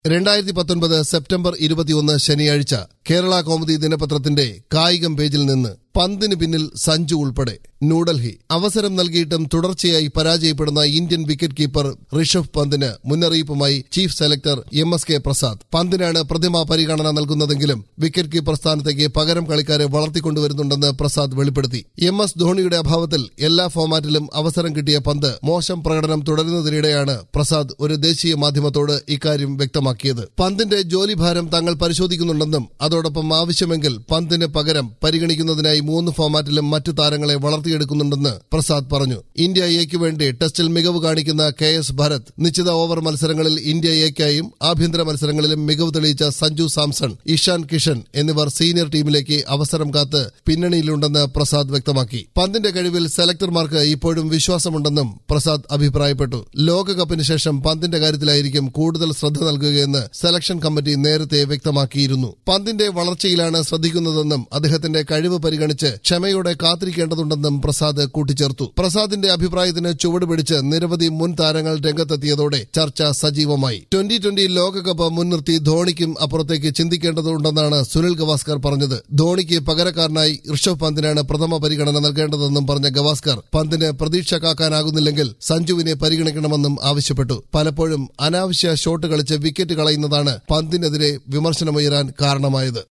രണ്ടായിരത്തി പത്തൊൻപത് സെപ്റ്റംബർ ഇരുപത്തിയൊന്ന് ശനിയാഴ്ച കേരള കൗമുദി ദിനപത്രത്തിന്റെ കായികം പേജിൽ നിന്ന് പന്തിന് പിന്നിൽ സഞ്ജു ഉൾപ്പെടെ ന്യൂഡൽഹി അവസരം നൽകിയിട്ടും തുടർച്ചയായി പരാജയപ്പെടുന്ന ഇന്ത്യൻ വിക്കറ്റ് കീപ്പർ ഋഷഭ് പന്തിന് മുന്നറിയിപ്പുമായി chief selector M S K Prasad പന്തിനാണ് പ്രതിമാ പരിഗണന നൽകുന്നതെങ്കിലും വിക്കറ്റ് കീപ്പർ സ്ഥാനത്തേക്ക് പകരം കളിക്കാരെ വളർത്തിക്കൊണ്ടുവരുന്നുണ്ടെന്ന് പ്രസാദ് വെളിപ്പെടുത്തി എം എസ് ധോണിയുടെ അഭാവത്തിൽ എല്ലാ ഫോമാറ്റിലും അവസരം കിട്ടിയ പന്ത് മോശം പ്രകടനം തുടരുന്നതിനിടെയാണ് പ്രസാദ് ഒരു ദേശീയ മാധ്യമത്തോട് ഇക്കാര്യം വ്യക്തമാക്കിയത് പന്തിന്റെ ജോലിഭാരം തങ്ങൾ പരിശോധിക്കുന്നുണ്ടെന്നും അതോടൊപ്പം ആവശ്യമെങ്കിൽ പന്തിന് പകരം പരിഗണിക്കുന്നതിനായി മൂന്ന് ഫോമാറ്റിലും മറ്റു താരങ്ങളെ വളർത്തിയെടുക്കുന്നുണ്ടെന്ന് പ്രസാദ് പറഞ്ഞു ഇന്ത്യ എക്ക് വേണ്ടി ടെസ്റ്റിൽ മികവ് കാണിക്കുന്ന കെ എസ് ഭരത് നിശ്ചിത ഓവർ മത്സരങ്ങളിൽ ഇന്ത്യ എക്കായും ആഭ്യന്തര മത്സരങ്ങളിലും മികവ് തെളിയിച്ച സഞ്ജു സാംസൺ ഇഷാൻ കിഷൻ എന്നിവർ സീനിയർ ടീമിലേക്ക് അവസരം കാത്ത് പിന്നണിയിലുണ്ടെന്ന് പ്രസാദ് വ്യക്തമാക്കി പന്തിന്റെ കഴിവിൽ സെലക്ടർമാർക്ക് ഇപ്പോഴും വിശ്വാസമുണ്ടെന്നും പ്രസാദ് അഭിപ്രായപ്പെട്ടു ലോകകപ്പിന് ശേഷം പന്തിന്റെ കാര്യത്തിലായിരിക്കും കൂടുതൽ ശ്രദ്ധ നൽകുകയെന്ന് സെലക്ഷൻ കമ്മിറ്റി നേരത്തെ വ്യക്തമാക്കിയിരുന്നു പന്തിന്റെ വളർച്ചയിലാണ് ശ്രദ്ധിക്കുന്നതെന്നും അദ്ദേഹത്തിന്റെ കഴിവ് പരിഗണിച്ച് ക്ഷമയോടെ കാത്തിരിക്കേണ്ടതുണ്ടെന്നും പ്രസാദ് കൂട്ടിച്ചേർത്തു പ്രസാദിന്റെ അഭിപ്രായത്തിന് ചുവട് പിടിച്ച് നിരവധി മുൻ താരങ്ങൾ രംഗത്തെത്തിയതോടെ ചർച്ച സജീവമായി ട്വന്റി ട്വന്റി ലോകകപ്പ് മുൻനിർത്തി ധോണിക്കും അപ്പുറത്തേക്ക് ചിന്തിക്കേണ്ടതുണ്ടെന്നാണ് സുനിൽ ഗവാസ്കർ പറഞ്ഞത് ധോണിക്ക് പകരക്കാരനായി ഋഷഭ് പന്തിനാണ് പ്രഥമ പരിഗണന നൽകേണ്ടതെന്നും പറഞ്ഞ ഗവാസ്കർ പന്തിന് പ്രതീക്ഷ കാക്കാനാകുന്നില്ലെങ്കിൽ സഞ്ജുവിനെ പരിഗണിക്കണമെന്നും ആവശ്യപ്പെട്ടു പലപ്പോഴും അനാവശ്യ ഷോട്ട് കളിച്ച് വിക്കറ്റ് കളയുന്നതാണ് പന്തിനെതിരെ വിമർശനമുയരാൻ കാരണമായത്